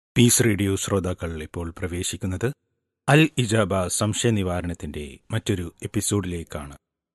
piece radio ശ്രോതാക്കൾ ഇപ്പോൾ പ്രവേശിക്കുന്നത് അൽ ഇജാബ സംശയ നിവാരണത്തിന്റെ മറ്റൊരു എപ്പിസോഡിലേക്കാണ്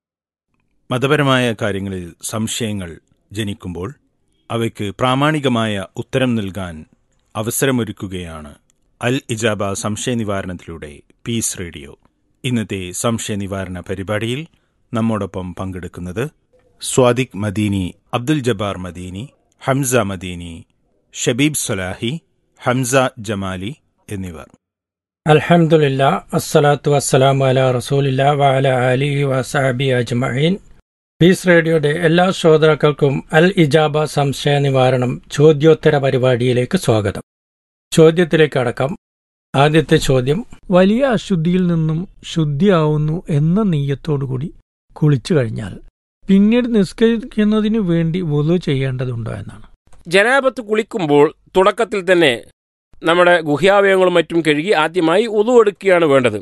മതപരമായ കാര്യങ്ങളിൽ സംശയങ്ങൾ ജനിക്കുമ്പോൾ അവയ്ക്ക് പ്രാമാണികമായ ഉത്തരം നൽകാൻ അവസരമൊരുക്കുകയാണ് അൽ ഇജാബ സംശയ നിവാരണത്തിലൂടെ പീസ് റേഡിയോ ഇന്നത്തെ സംശയ നിവാരണ പരിപാടിയിൽ നമ്മോടൊപ്പം പങ്കെടുക്കുന്നത് സ്വാദിഖ് മദീനി അബ്ദുൽ ജബ്ബാർ മദീനി ഹംസ മദീനി ഷബീബ് സലാഹി ഹംസ ജമാലി എന്നിവർ അൽഹംദുലില്ല അസ്സലാത്തു വസ്സലാമു അല റസൂലില്ല വഅല അലിഹി വസഹബി അജ്മഈൻ പീസ് റേഡിയോയുടെ എല്ലാ ശ്രോതാക്കൾക്കും അൽ ഇജാബ സംശയ നിവാരണം ചോദ്യോത്തര പരിപാടിയിലേക്ക് സ്വാഗതം ചോദ്യത്തിലേക്ക് അടക്കം ആദ്യത്തെ ചോദ്യം വലിയ അശുദ്ധിയിൽ നിന്നും ശുദ്ധിയാവുന്നു എന്ന നെയ്യത്തോടുകൂടി കുളിച്ചു കഴിഞ്ഞാൽ പിന്നീട് നിസ്കരിക്കുന്നതിനു വേണ്ടി വുളു ചെയ്യേണ്ടതുണ്ടോ എന്നാണ് ജനാപത്ത് കുളിക്കുമ്പോൾ തുടക്കത്തിൽ തന്നെ നമ്മുടെ ഗുഹ്യാവയവങ്ങളും മറ്റും കഴുകി ആദ്യമായി ഉതു എടുക്കുകയാണ് വേണ്ടത്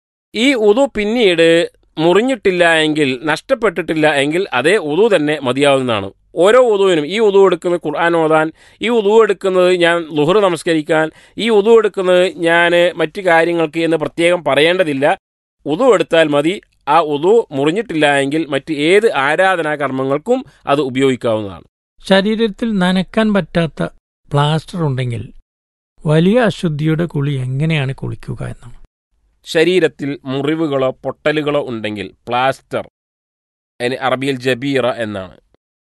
ഈ ഉതു പിന്നീട് മുറിഞ്ഞിട്ടില്ല എങ്കിൽ നഷ്ടപ്പെട്ടിട്ടില്ല എങ്കിൽ അതേ ഉതു തന്നെ മതിയാവുന്നതാണ് ഓരോ ഉതുവിനും ഈ ഉതു എടുക്കുന്നത് ഖുർആൻ ഓതാൻ ഈ ഉതു എടുക്കുന്നത് ഞാൻ ലുഹർ നമസ്കരിക്കാൻ ഈ ഉതു എടുക്കുന്നത് ഞാൻ മറ്റു കാര്യങ്ങൾക്ക് എന്ന് പ്രത്യേകം പറയേണ്ടതില്ല ഉതു എടുത്താൽ മതി ആ ഉതു മുറിഞ്ഞിട്ടില്ല എങ്കിൽ മറ്റ് ഏത് ആരാധനാ കർമ്മങ്ങൾക്കും അത് ഉപയോഗിക്കാവുന്നതാണ് ശരീരത്തിൽ നനക്കാൻ പറ്റാത്ത പ്ലാസ്റ്റർ ഉണ്ടെങ്കിൽ വലിയ അശുദ്ധിയുടെ കുളി എങ്ങനെയാണ് കുളിക്കുക എന്നാണ് ശരീരത്തിൽ മുറിവുകളോ പൊട്ടലുകളോ ഉണ്ടെങ്കിൽ പ്ലാസ്റ്റർ അതിന് അറബിയിൽ ജബീറ എന്നാണ്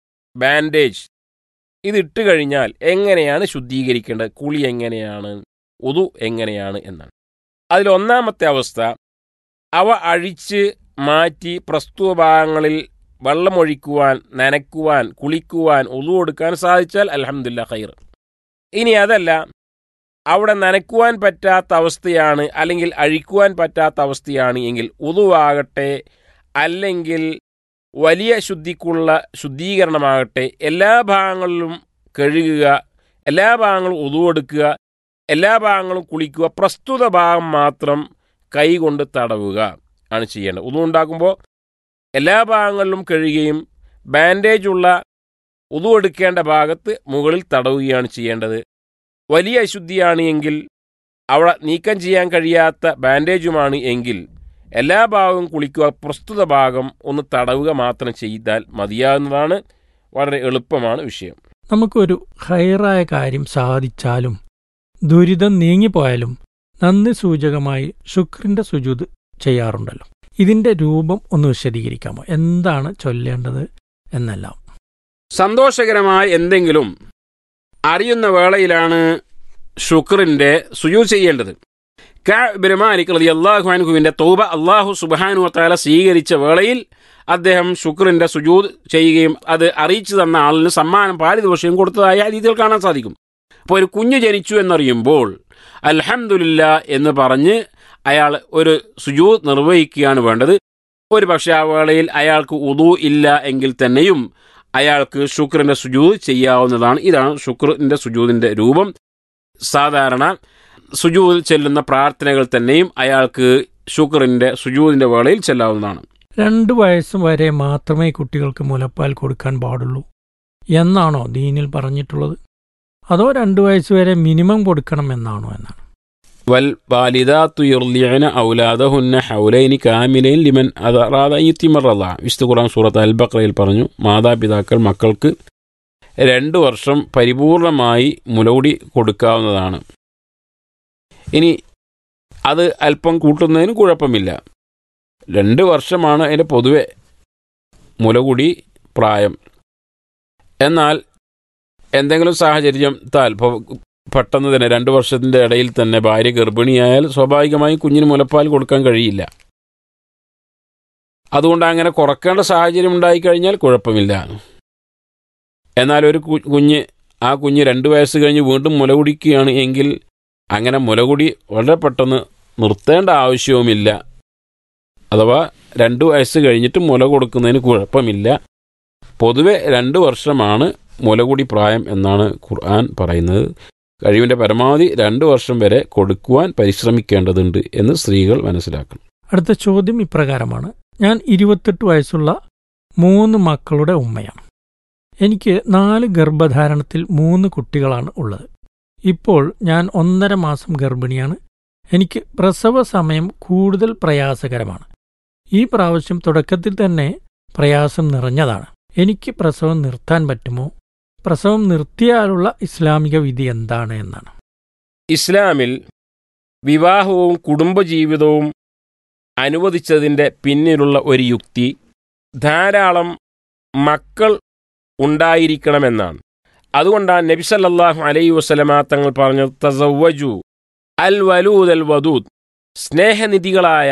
ബാൻഡേജ് ഇതിട്ട് കഴിഞ്ഞാൽ എങ്ങനെയാണ് ശുദ്ധീകരിക്കേണ്ടത് കുളി എങ്ങനെയാണ് ഉതു എങ്ങനെയാണ് എന്നാണ് അതിൽ ഒന്നാമത്തെ അവസ്ഥ അവ അഴിച്ച് മാറ്റി പ്രസ്തുത ഭാഗങ്ങളിൽ വെള്ളമൊഴിക്കുവാൻ നനയ്ക്കുവാൻ കുളിക്കുവാൻ ഉതു കൊടുക്കാൻ സാധിച്ചാൽ അലഹമില്ല ഖൈർ ഇനി അതല്ല അവിടെ നനയ്ക്കുവാൻ പറ്റാത്ത അവസ്ഥയാണ് അല്ലെങ്കിൽ അഴിക്കുവാൻ പറ്റാത്ത അവസ്ഥയാണ് എങ്കിൽ ഉതുവാകട്ടെ അല്ലെങ്കിൽ വലിയ ശുദ്ധിക്കുള്ള ശുദ്ധീകരണമാകട്ടെ എല്ലാ ഭാഗങ്ങളിലും കഴുകുക എല്ലാ ഭാഗങ്ങളും ഉതുവെടുക്കുക എല്ലാ ഭാഗങ്ങളും കുളിക്കുക പ്രസ്തുത ഭാഗം മാത്രം കൈകൊണ്ട് തടവുക ആണ് ചെയ്യേണ്ടത് ഉതു ഉണ്ടാക്കുമ്പോൾ എല്ലാ ഭാഗങ്ങളിലും കഴുകുകയും ബാൻഡേജ് ഉള്ള ഉതു എടുക്കേണ്ട ഭാഗത്ത് മുകളിൽ തടവുകയാണ് ചെയ്യേണ്ടത് വലിയ അശുദ്ധിയാണ് എങ്കിൽ അവിടെ നീക്കം ചെയ്യാൻ കഴിയാത്ത ബാൻഡേജുമാണ് എങ്കിൽ എല്ലാ ഭാഗവും കുളിക്കുക പ്രസ്തുത ഭാഗം ഒന്ന് തടവുക മാത്രം ചെയ്താൽ മതിയാകുന്നതാണ് വളരെ എളുപ്പമാണ് വിഷയം നമുക്കൊരു ഹൈറായ കാര്യം സാധിച്ചാലും ദുരിതം നീങ്ങിപ്പോയാലും നന്ദി സൂചകമായി ശുക്രിന്റെ സുജൂത് ചെയ്യാറുണ്ടല്ലോ ഇതിന്റെ രൂപം ഒന്ന് വിശദീകരിക്കാമോ എന്താണ് ചൊല്ലേണ്ടത് എന്നെല്ലാം സന്തോഷകരമായ എന്തെങ്കിലും അറിയുന്ന വേളയിലാണ് ഷുക്റിന്റെ സുജൂ ചെയ്യേണ്ടത് മാലിക് റതി അള്ളാഹു അൻഹുവിന്റെ തൗബ അള്ളാഹു സുബാനു താല സ്വീകരിച്ച വേളയിൽ അദ്ദേഹം ഷുക്റിന്റെ സുജൂദ് ചെയ്യുകയും അത് അറിയിച്ചു തന്ന ആളിന് സമ്മാനം പാരിതോഷികം കൊടുത്തതായ രീതിയിൽ കാണാൻ സാധിക്കും അപ്പോൾ ഒരു കുഞ്ഞ് ജനിച്ചു എന്നറിയുമ്പോൾ അൽഹംദുലില്ല എന്ന് പറഞ്ഞ് അയാൾ ഒരു സുജൂദ് നിർവഹിക്കുകയാണ് വേണ്ടത് ഒരു പക്ഷേ ആ വേളയിൽ അയാൾക്ക് ഉദു ഇല്ല എങ്കിൽ തന്നെയും അയാൾക്ക് ശുക്രിന്റെ സുജൂദ് ചെയ്യാവുന്നതാണ് ഇതാണ് ശുക്രിന്റെ സുജൂദിന്റെ രൂപം സാധാരണ സുജൂദിൽ ചെല്ലുന്ന പ്രാർത്ഥനകൾ തന്നെയും അയാൾക്ക് ശുക്രിന്റെ സുജൂദിന്റെ വേളയിൽ ചെല്ലാവുന്നതാണ് രണ്ടു വയസ്സ് വരെ മാത്രമേ കുട്ടികൾക്ക് മുലപ്പാൽ കൊടുക്കാൻ പാടുള്ളൂ എന്നാണോ ദീനിൽ പറഞ്ഞിട്ടുള്ളത് അതോ രണ്ടു വയസ്സ് വരെ മിനിമം കൊടുക്കണം എന്നാണോ എന്നാണ് വൽ വാലിദാത്തു യുർലിഅന ഔലാദഹുന്ന ഹൗലൈനി കാമിലൈൻ ലിമൻ അറാദ യുത്തിമറല്ല വിശുദ്ധ ഖുർആൻ സൂറത്ത് അൽ ബക്രയിൽ പറഞ്ഞു മാതാപിതാക്കൾ മക്കൾക്ക് രണ്ട് വർഷം പരിപൂർണമായി മുലകുടി കൊടുക്കാവുന്നതാണ് ഇനി അത് അല്പം കൂട്ടുന്നതിന് കുഴപ്പമില്ല രണ്ട് വർഷമാണ് അതിൻ്റെ പൊതുവെ മുലകുടി പ്രായം എന്നാൽ എന്തെങ്കിലും സാഹചര്യം താൽ പെട്ടെന്ന് തന്നെ രണ്ട് വർഷത്തിൻ്റെ ഇടയിൽ തന്നെ ഭാര്യ ഗർഭിണിയായാൽ സ്വാഭാവികമായും കുഞ്ഞിന് മുലപ്പാൽ കൊടുക്കാൻ കഴിയില്ല അതുകൊണ്ട് അങ്ങനെ കുറക്കേണ്ട സാഹചര്യം ഉണ്ടായിക്കഴിഞ്ഞാൽ കുഴപ്പമില്ല എന്നാൽ ഒരു കുഞ്ഞ് ആ കുഞ്ഞ് രണ്ട് വയസ്സ് കഴിഞ്ഞ് വീണ്ടും മുല കുടിക്കുകയാണ് എങ്കിൽ അങ്ങനെ മുലകുടി വളരെ പെട്ടെന്ന് നിർത്തേണ്ട ആവശ്യവുമില്ല അഥവാ രണ്ട് വയസ്സ് കഴിഞ്ഞിട്ട് മുല കൊടുക്കുന്നതിന് കുഴപ്പമില്ല പൊതുവെ രണ്ട് വർഷമാണ് മുലകുടി പ്രായം എന്നാണ് ഖുർആൻ പറയുന്നത് കഴിവിൻ്റെ പരമാവധി രണ്ട് വർഷം വരെ കൊടുക്കുവാൻ പരിശ്രമിക്കേണ്ടതുണ്ട് എന്ന് സ്ത്രീകൾ മനസ്സിലാക്കണം അടുത്ത ചോദ്യം ഇപ്രകാരമാണ് ഞാൻ ഇരുപത്തെട്ട് വയസ്സുള്ള മൂന്ന് മക്കളുടെ ഉമ്മയാണ് എനിക്ക് നാല് ഗർഭധാരണത്തിൽ മൂന്ന് കുട്ടികളാണ് ഉള്ളത് ഇപ്പോൾ ഞാൻ ഒന്നര മാസം ഗർഭിണിയാണ് എനിക്ക് പ്രസവ സമയം കൂടുതൽ പ്രയാസകരമാണ് ഈ പ്രാവശ്യം തുടക്കത്തിൽ തന്നെ പ്രയാസം നിറഞ്ഞതാണ് എനിക്ക് പ്രസവം നിർത്താൻ പറ്റുമോ പ്രസവം നിർത്തിയാലുള്ള ഇസ്ലാമിക വിധി എന്താണ് എന്നാണ് ഇസ്ലാമിൽ വിവാഹവും കുടുംബജീവിതവും അനുവദിച്ചതിൻ്റെ പിന്നിലുള്ള ഒരു യുക്തി ധാരാളം മക്കൾ ഉണ്ടായിരിക്കണമെന്നാണ് അതുകൊണ്ടാണ് നബി സല്ലല്ലാഹു അലൈഹി വസല്ലമ തങ്ങൾ പറഞ്ഞത് തസവ്വജു അൽ വലൂദ് അൽ വദൂദ് സ്നേഹനിധികളായ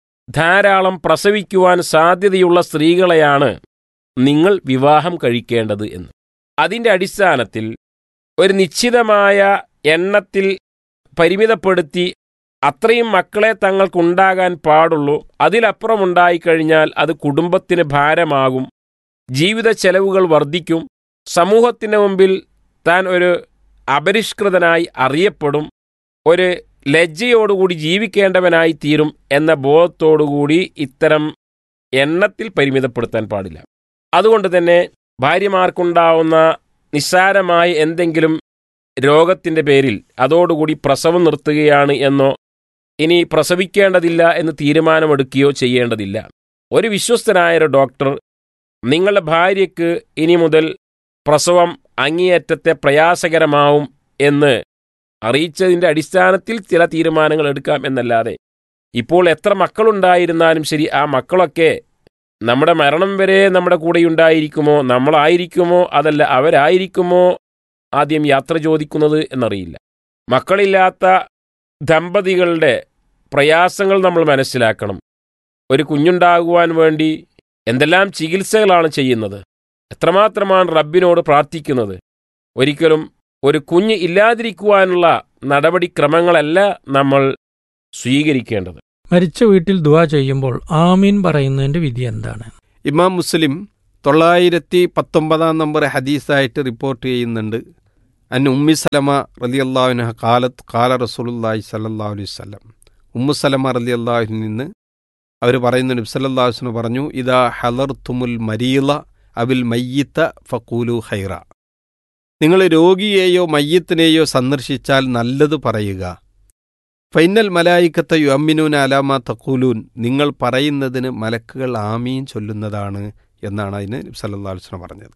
ധാരാളം പ്രസവിക്കുവാൻ സാധ്യതയുള്ള സ്ത്രീകളെയാണ് നിങ്ങൾ വിവാഹം കഴിക്കേണ്ടത് എന്ന് അതിൻ്റെ അടിസ്ഥാനത്തിൽ ഒരു നിശ്ചിതമായ എണ്ണത്തിൽ പരിമിതപ്പെടുത്തി അത്രയും മക്കളെ തങ്ങൾക്കുണ്ടാകാൻ പാടുള്ളൂ അതിലപ്പുറം ഉണ്ടായിക്കഴിഞ്ഞാൽ അത് കുടുംബത്തിന് ഭാരമാകും ജീവിത ചെലവുകൾ വർദ്ധിക്കും സമൂഹത്തിന് മുമ്പിൽ താൻ ഒരു അപരിഷ്കൃതനായി അറിയപ്പെടും ഒരു ലജ്ജയോടുകൂടി ജീവിക്കേണ്ടവനായി തീരും എന്ന ബോധത്തോടുകൂടി ഇത്തരം എണ്ണത്തിൽ പരിമിതപ്പെടുത്താൻ പാടില്ല അതുകൊണ്ട് തന്നെ ഭാര്യമാർക്കുണ്ടാവുന്ന നിസ്സാരമായ എന്തെങ്കിലും രോഗത്തിൻ്റെ പേരിൽ അതോടുകൂടി പ്രസവം നിർത്തുകയാണ് എന്നോ ഇനി പ്രസവിക്കേണ്ടതില്ല എന്ന് തീരുമാനമെടുക്കുകയോ ചെയ്യേണ്ടതില്ല ഒരു വിശ്വസ്തനായ ഒരു ഡോക്ടർ നിങ്ങളുടെ ഭാര്യയ്ക്ക് ഇനി മുതൽ പ്രസവം അങ്ങേയറ്റത്തെ പ്രയാസകരമാവും എന്ന് അറിയിച്ചതിൻ്റെ അടിസ്ഥാനത്തിൽ ചില തീരുമാനങ്ങൾ എടുക്കാം എന്നല്ലാതെ ഇപ്പോൾ എത്ര മക്കളുണ്ടായിരുന്നാലും ശരി ആ മക്കളൊക്കെ നമ്മുടെ മരണം വരെ നമ്മുടെ കൂടെയുണ്ടായിരിക്കുമോ നമ്മളായിരിക്കുമോ അതല്ല അവരായിരിക്കുമോ ആദ്യം യാത്ര ചോദിക്കുന്നത് എന്നറിയില്ല മക്കളില്ലാത്ത ദമ്പതികളുടെ പ്രയാസങ്ങൾ നമ്മൾ മനസ്സിലാക്കണം ഒരു കുഞ്ഞുണ്ടാകുവാൻ വേണ്ടി എന്തെല്ലാം ചികിത്സകളാണ് ചെയ്യുന്നത് എത്രമാത്രമാണ് റബ്ബിനോട് പ്രാർത്ഥിക്കുന്നത് ഒരിക്കലും ഒരു കുഞ്ഞ് ഇല്ലാതിരിക്കുവാനുള്ള നടപടിക്രമങ്ങളല്ല നമ്മൾ സ്വീകരിക്കേണ്ടത് മരിച്ച വീട്ടിൽ ദുവാ ചെയ്യുമ്പോൾ ആമീൻ പറയുന്നതിന്റെ വിധി എന്താണ് ഇമാം മുസ്ലിം തൊള്ളായിരത്തി പത്തൊമ്പതാം നമ്പർ ഹദീസായിട്ട് റിപ്പോർട്ട് ചെയ്യുന്നുണ്ട് അൻ ഉമ്മി സലമ റലി അള്ളാഹുന കാലത്ത് കാല റസൂലുല്ലാഹി സല്ലല്ലാഹു അലൈഹി വസല്ലം ഉമ്മു സലമ റലി അള്ളാഹുവിൽ നിന്ന് അവർ പറയുന്നു നബ്സല്ലാഹുസ്ന് പറഞ്ഞു ഇതാ ഹലർ തുമുൽ മരീല അവിൽ മയ്യത്ത ഫക്കൂലു ഹൈറ നിങ്ങൾ രോഗിയെയോ മയ്യത്തിനെയോ സന്ദർശിച്ചാൽ നല്ലത് പറയുക ഫൈനൽ മലായിക്കത്ത യുഅമ്മിനൂൻ അലാമ തക്കൂലൂൻ നിങ്ങൾ പറയുന്നതിന് മലക്കുകൾ ആമീൻ ചൊല്ലുന്നതാണ് എന്നാണ് അതിന് സല്ലാസ്ലം പറഞ്ഞത്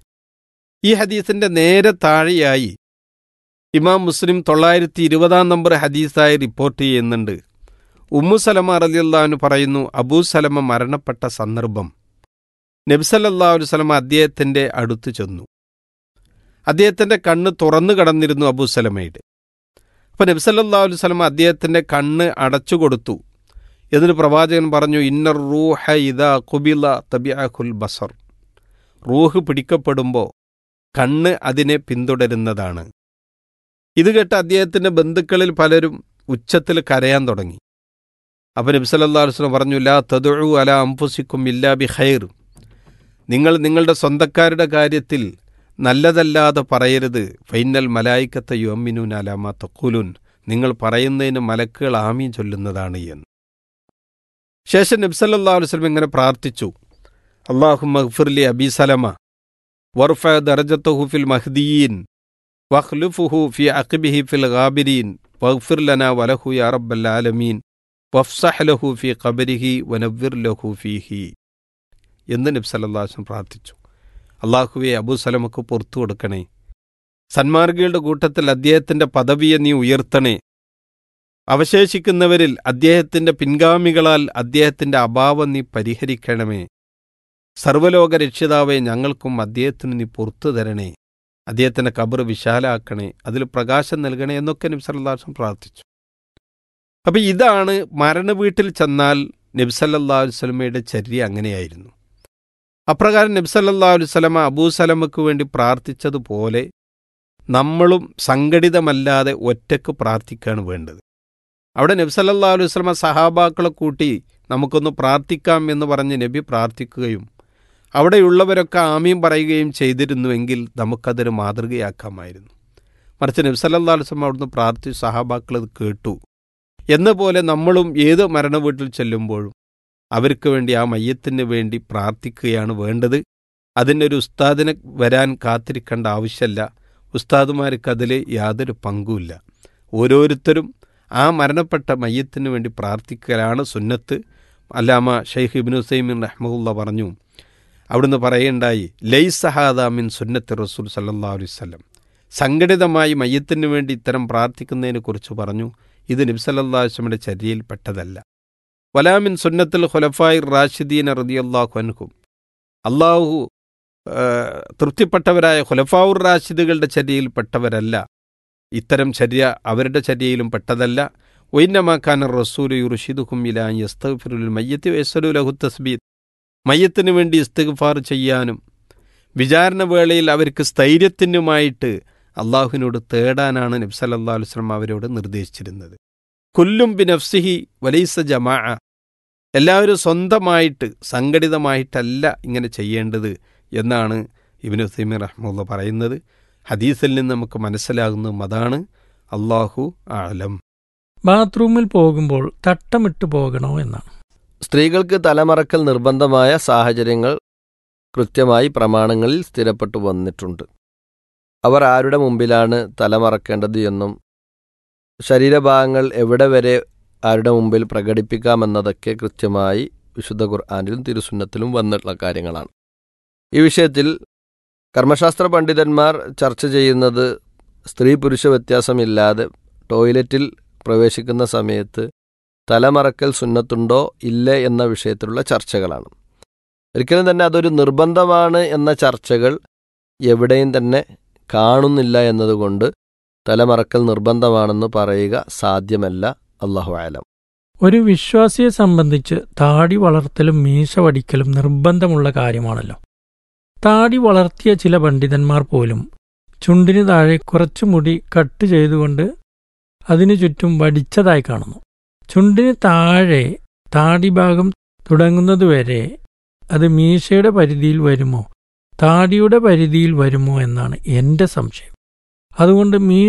ഈ ഹദീസിന്റെ നേരെ താഴെയായി ഇമാം മുസ്ലിം തൊള്ളായിരത്തി ഇരുപതാം നമ്പർ ഹദീസായി റിപ്പോർട്ട് ചെയ്യുന്നുണ്ട് ഉമ്മു സലമ റലിയല്ലാഹു പറയുന്നു അബൂ സലമ മരണപ്പെട്ട സന്ദർഭം നബ്സല്ലാഹു വസ്ലമ അദ്ദേഹത്തിന്റെ അടുത്ത് ചെന്നു അദ്ദേഹത്തിന്റെ കണ്ണ് തുറന്നു കടന്നിരുന്നു അബൂ സലമയുടെ അപ്പം നബ്സല്ലാ വസ്ലമ അദ്ദേഹത്തിന്റെ കണ്ണ് അടച്ചുകൊടുത്തു എന്നിട്ട് പ്രവാചകൻ പറഞ്ഞു ഇന്നർ റൂഹ ഇത കുബില തബിഅഖുൽ ബസർ റൂഹ് പിടിക്കപ്പെടുമ്പോൾ കണ്ണ് അതിനെ പിന്തുടരുന്നതാണ് ഇത് കേട്ട് അദ്ദേഹത്തിന്റെ ബന്ധുക്കളിൽ പലരും ഉച്ചത്തിൽ കരയാൻ തുടങ്ങി അപ്പം നബ്സല്ലാ വസ്ലം പറഞ്ഞു ലാ തതുഴു അല അംഫുസിക്കും ഇല്ലാ ബി ഖൈർ നിങ്ങൾ നിങ്ങളുടെ സ്വന്തക്കാരുടെ കാര്യത്തിൽ നല്ലതല്ലാതെ പറയരുത് ഫൈനൽ മലായിക്കത്ത യുഅമ്മിനൂൻ അലാമ തക്കൂലുൻ നിങ്ങൾ പറയുന്നതിന് മലക്കുകൾ ആമീൻ ചൊല്ലുന്നതാണ് എന്ന് ശേഷം നബ്സല്ലാ വസ്ലം ഇങ്ങനെ പ്രാർത്ഥിച്ചു അള്ളാഹു മഹ്ഫിർലി അബി സലമ വർഫ ദർജത്തുഹു ഫിൽ മഹ്ദീൻ വഖ്ലുഫുഹു ഫി അഖ്ബിഹി ഫിൽ ഗാബിരീൻ വഗ്ഫിർ ലന വലഹു യാ റബ്ബൽ ആലമീൻ വഫ്സഹ് ലഹു ഫി ഖബരിഹി വനവ്വിർ ലഹു ഫീഹി എന്ന് നബ്സല്ലാസ്ലം പ്രാർത്ഥിച്ചു അള്ളാഹുവെ അബൂ സലമക്ക് പുറത്തു കൊടുക്കണേ സന്മാർഗികളുടെ കൂട്ടത്തിൽ അദ്ദേഹത്തിന്റെ പദവിയെ നീ ഉയർത്തണേ അവശേഷിക്കുന്നവരിൽ അദ്ദേഹത്തിന്റെ പിൻഗാമികളാൽ അദ്ദേഹത്തിന്റെ അഭാവം നീ പരിഹരിക്കണമേ സർവലോക രക്ഷിതാവെ ഞങ്ങൾക്കും അദ്ദേഹത്തിന് നീ പുറത്തു തരണേ അദ്ദേഹത്തിന്റെ കബർ വിശാലാക്കണേ അതിൽ പ്രകാശം നൽകണേ എന്നൊക്കെ നബ്സല്ലാസ്ലം പ്രാർത്ഥിച്ചു അപ്പൊ ഇതാണ് മരണവീട്ടിൽ ചെന്നാൽ നബ്സല്ലാ വസ്ലമയുടെ ചര്യ അങ്ങനെയായിരുന്നു അപ്രകാരം നബ്സല്ലാ വസ്ലമ അബൂ സലമക്ക് വേണ്ടി പ്രാർത്ഥിച്ചതുപോലെ നമ്മളും സംഘടിതമല്ലാതെ ഒറ്റക്ക് പ്രാർത്ഥിക്കുകയാണ് വേണ്ടത് അവിടെ നബ്സല്ലാ വസ്ലമ സഹാബാക്കളെ കൂട്ടി നമുക്കൊന്ന് പ്രാർത്ഥിക്കാം എന്ന് പറഞ്ഞ് നബി പ്രാർത്ഥിക്കുകയും അവിടെയുള്ളവരൊക്കെ ആമീം പറയുകയും ചെയ്തിരുന്നുവെങ്കിൽ നമുക്കതൊരു മാതൃകയാക്കാമായിരുന്നു മറിച്ച് നബ്സല്ലാ വസ്ലമ അവിടുന്ന് പ്രാർത്ഥിച്ചു സഹാബാക്കൾ അത് കേട്ടു എന്ന പോലെ നമ്മളും ഏത് മരണ വീട്ടിൽ ചെല്ലുമ്പോഴും അവർക്ക് വേണ്ടി ആ മയ്യത്തിന് വേണ്ടി പ്രാർത്ഥിക്കുകയാണ് വേണ്ടത് അതിനൊരു ഉസ്താദിനെ വരാൻ കാത്തിരിക്കേണ്ട ആവശ്യമല്ല ഉസ്താദുമാർക്ക് അതിൽ യാതൊരു പങ്കുമില്ല ഓരോരുത്തരും ആ മരണപ്പെട്ട മയ്യത്തിന് വേണ്ടി പ്രാർത്ഥിക്കലാണ് സുന്നത്ത് അല്ലാമ ഷെയ്ഖ് ഇബിൻ ഹുസൈമിൻ റഹ്മുല്ല പറഞ്ഞു അവിടുന്ന് പറയേണ്ടായി ലൈ സഹാദാമിൻ സുന്നത്ത് റസൂൽ സല്ലാ അലൈവല്ലം സംഘടിതമായി മയ്യത്തിന് വേണ്ടി ഇത്തരം പ്രാർത്ഥിക്കുന്നതിനെ കുറിച്ച് പറഞ്ഞു ഇത് നബ്സല്ലാസ്ലമിൻ്റെ ചര്യയിൽപ്പെട്ടതല്ല വലാമിൻ സുന്നത്തുൽ ഖുലഫായി റാഷിദീൻ റതിയല്ലാഹു അൻഹും അള്ളാഹു തൃപ്തിപ്പെട്ടവരായ ഖുലഫാവുർ റാഷിദുകളുടെ ചര്യയിൽപ്പെട്ടവരല്ല ഇത്തരം ചര്യ അവരുടെ ചര്യയിലും പെട്ടതല്ല ഒയിന്നമാക്കാൻ റസൂൽ യുർഷിദുഹും ഇലാ യസ്തഗ്ഫിറുൽ മയ്യത്തി വയസ്സലു ലഹു തസ്ബീത് മയ്യത്തിന് വേണ്ടി ഇസ്തിഗ്ഫാർ ചെയ്യാനും വിചാരണ വേളയിൽ അവർക്ക് സ്ഥൈര്യത്തിനുമായിട്ട് അള്ളാഹുവിനോട് തേടാനാണ് നബ്സല്ലാ വസ്ലം അവരോട് നിർദ്ദേശിച്ചിരുന്നത് കുല്ലും ബിനഫ്സിഹി വലൈസ ജമാ എല്ലാവരും സ്വന്തമായിട്ട് സംഘടിതമായിട്ടല്ല ഇങ്ങനെ ചെയ്യേണ്ടത് എന്നാണ് ഇബിനു സൈമി റഹ്മുള്ള പറയുന്നത് ഹദീസിൽ നിന്ന് നമുക്ക് മനസ്സിലാകുന്നതും അതാണ് അള്ളാഹു ആലം ബാത്റൂമിൽ പോകുമ്പോൾ തട്ടമിട്ട് പോകണോ എന്നാണ് സ്ത്രീകൾക്ക് തലമറക്കൽ നിർബന്ധമായ സാഹചര്യങ്ങൾ കൃത്യമായി പ്രമാണങ്ങളിൽ സ്ഥിരപ്പെട്ടു വന്നിട്ടുണ്ട് അവർ ആരുടെ മുമ്പിലാണ് തലമറക്കേണ്ടത് എന്നും ശരീരഭാഗങ്ങൾ എവിടെ വരെ ആരുടെ മുമ്പിൽ പ്രകടിപ്പിക്കാമെന്നതൊക്കെ കൃത്യമായി വിശുദ്ധ ഖുർആാനിലും തിരുസുന്നത്തിലും വന്നിട്ടുള്ള കാര്യങ്ങളാണ് ഈ വിഷയത്തിൽ കർമ്മശാസ്ത്ര പണ്ഡിതന്മാർ ചർച്ച ചെയ്യുന്നത് സ്ത്രീ പുരുഷ വ്യത്യാസമില്ലാതെ ടോയ്ലറ്റിൽ പ്രവേശിക്കുന്ന സമയത്ത് തലമറക്കൽ സുന്നത്തുണ്ടോ ഇല്ലേ എന്ന വിഷയത്തിലുള്ള ചർച്ചകളാണ് ഒരിക്കലും തന്നെ അതൊരു നിർബന്ധമാണ് എന്ന ചർച്ചകൾ എവിടെയും തന്നെ കാണുന്നില്ല എന്നതുകൊണ്ട് തലമറക്കൽ നിർബന്ധമാണെന്ന് പറയുക സാധ്യമല്ല അള്ളാഹു ആലം ഒരു വിശ്വാസിയെ സംബന്ധിച്ച് താടി വളർത്തലും മീശ വടിക്കലും നിർബന്ധമുള്ള കാര്യമാണല്ലോ താടി വളർത്തിയ ചില പണ്ഡിതന്മാർ പോലും ചുണ്ടിന് താഴെ കുറച്ചു മുടി കട്ട് ചെയ്തുകൊണ്ട് അതിനു ചുറ്റും വടിച്ചതായി കാണുന്നു ചുണ്ടിന് താഴെ താടി ഭാഗം തുടങ്ങുന്നതുവരെ അത് മീശയുടെ പരിധിയിൽ വരുമോ താടിയുടെ പരിധിയിൽ വരുമോ എന്നാണ് എന്റെ സംശയം അതുകൊണ്ട് മീ